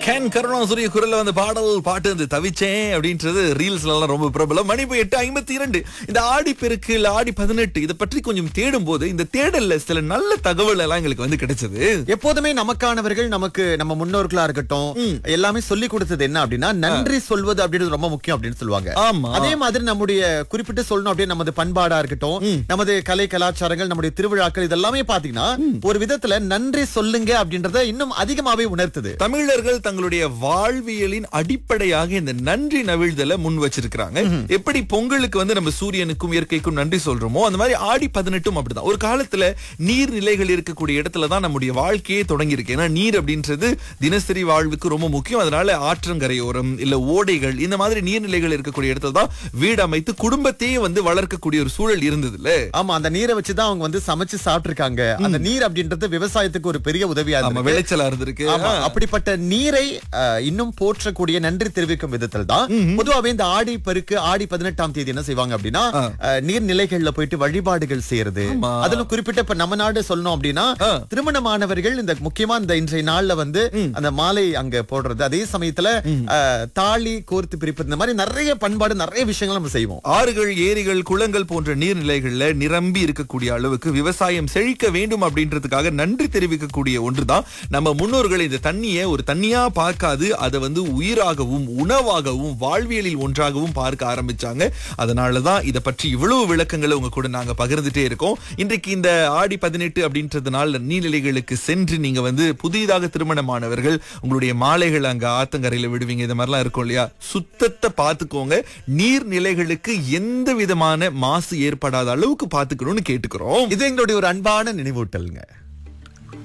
can கருணாசுரிய குரல்ல வந்து பாடல் பாட்டு வந்து தவிச்சேன் அப்படின்றது ரீல்ஸ்ல எல்லாம் ரொம்ப பிரபலம் மணி போய் எட்டு ஐம்பத்தி இரண்டு இந்த ஆடி பெருக்கு இல்ல ஆடி பதினெட்டு இதை பற்றி கொஞ்சம் தேடும் போது இந்த தேடல்ல சில நல்ல தகவல் எல்லாம் எங்களுக்கு வந்து கிடைச்சது எப்போதுமே நமக்கானவர்கள் நமக்கு நம்ம முன்னோர்களா இருக்கட்டும் எல்லாமே சொல்லி கொடுத்தது என்ன அப்படின்னா நன்றி சொல்வது அப்படின்றது ரொம்ப முக்கியம் அப்படின்னு சொல்லுவாங்க ஆமா அதே மாதிரி நம்முடைய குறிப்பிட்டு சொல்லணும் அப்படியே நமது பண்பாடா இருக்கட்டும் நமது கலை கலாச்சாரங்கள் நம்முடைய திருவிழாக்கள் இதெல்லாமே பாத்தீங்கன்னா ஒரு விதத்துல நன்றி சொல்லுங்க அப்படின்றத இன்னும் அதிகமாவே உணர்த்துது தமிழர்கள் தங்களுடைய வாழ்வியலின் அடிப்படையாக இந்த நன்றி நவிழ்தல முன் வச்சிருக்கிறாங்க எப்படி பொங்கலுக்கு வந்து நம்ம சூரியனுக்கும் இயற்கைக்கும் நன்றி சொல்றோமோ அந்த மாதிரி ஆடி பதினெட்டும் அப்படிதான் ஒரு காலத்துல நீர்நிலைகள் இருக்கக்கூடிய இடத்துல தான் நம்முடைய வாழ்க்கையே தொடங்கி இருக்கு ஏன்னா நீர் அப்படின்றது தினசரி வாழ்வுக்கு ரொம்ப முக்கியம் அதனால ஆற்றங்கரையோரம் இல்ல ஓடைகள் இந்த மாதிரி நீர்நிலைகள் இருக்கக்கூடிய இடத்துல தான் வீடு அமைத்து குடும்பத்தையே வந்து வளர்க்கக்கூடிய ஒரு சூழல் இருந்தது இல்ல ஆமா அந்த நீரை வச்சுதான் அவங்க வந்து சமைச்சு சாப்பிட்டிருக்காங்க அந்த நீர் அப்படின்றது விவசாயத்துக்கு ஒரு பெரிய உதவியா ஆமா இருக்கு விளைச்சலா இருந்திருக்கு ஆமா அப்படிப்பட்ட நீரை அஹ், இன்னும் போற்றக்கூடிய நன்றி தெரிவிக்கும் விதத்தில் தான் பொதுவாவே இந்த ஆடி பெருக்கு ஆடி பதினெட்டாம் தேதி என்ன செய்வாங்க அப்படின்னா அஹ், நீர்நிலைகள்ல போயிட்டு வழிபாடுகள் செய்யறது அதுல குறிப்பிட்ட இப்ப நம்ம நாடு சொல்லணும் அப்படின்னா திருமணமானவர்கள் இந்த முக்கியமா இந்த இன்றைய நாள்ல வந்து அந்த மாலை அங்க போடுறது அதே சமயத்துல அஹ், தாலி கோர்த்து பிரிப்பது இந்த மாதிரி நிறைய பண்பாடு நிறைய விஷயங்கள் நம்ம செய்வோம் ஆறுகள் ஏரிகள் குளங்கள் போன்ற நீர்நிலைகள்ல நிரம்பி இருக்கக்கூடிய அளவுக்கு விவசாயம் செழிக்க வேண்டும் அப்படின்றதுக்காக நன்றி தெரிவிக்கக்கூடிய ஒன்றுதான் நம்ம முன்னோர்கள் இந்த தண்ணியை ஒரு தண்ணியா பார்க்காது அதை வந்து உயிராகவும் உணவாகவும் வாழ்வியலில் ஒன்றாகவும் பார்க்க ஆரம்பிச்சாங்க அதனாலதான் இதை பற்றி இவ்வளவு விளக்கங்களை உங்க கூட நாங்க பகிர்ந்துட்டே இருக்கோம் இன்றைக்கு இந்த ஆடி பதினெட்டு அப்படின்றதுனால நீர்நிலைகளுக்கு சென்று நீங்க வந்து புதிதாக திருமணமானவர்கள் உங்களுடைய மாலைகள் அங்க ஆத்தங்கரையில விடுவீங்க இது மாதிரிலாம் இருக்கும் இல்லையா சுத்தத்தை பார்த்துக்கோங்க நீர்நிலைகளுக்கு எந்த விதமான மாசு ஏற்படாத அளவுக்கு பார்த்துக்கணும்னு கேட்டுக்கிறோம் இது எங்களுடைய ஒரு அன்பான நினைவூட்டலுங்க